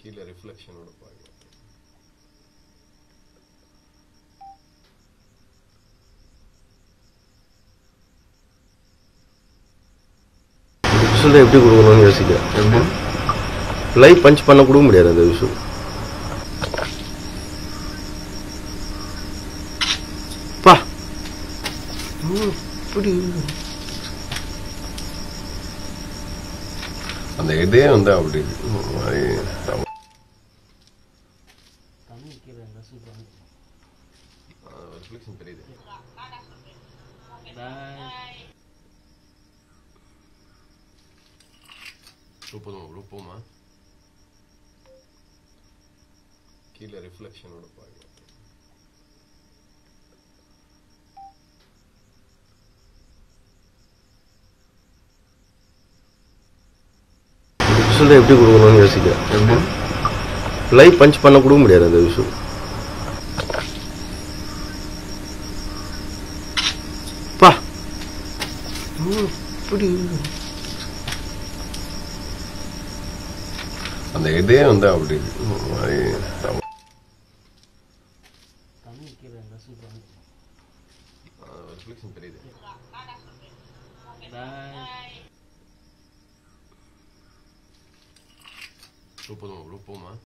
கீழே ரிஃப்ளெக்ஷனோட பாருங்க விஷுவல் எப்படி கொடுக்கணும்னு யோசிக்கிறேன் எப்படி லைவ் பஞ்ச் பண்ண கொடுக்க முடியாது அந்த விஷுவல் பா இப்படி அந்த இதே வந்து அப்படி ஒரு மாதிரி ரிஃப்ளெக்ஷன் தெரியுது போதுமா ப்ரோ போமா கீழே ரிஃப்ளெக்ஷனோட பாருங்க விஷுவல் எப்படி கொடுக்கணும்னு யோசிக்கிறேன் எப்படி லைவ் பஞ்ச் பண்ண கொடுக்க முடியாது அந்த விஷுவல் பா இப்படி அந்த இதே வந்து அப்படி ஒரு மாதிரி ரிஃப்ளெக்ஷன் தெரியுது போதுமா ப்ரோ போமா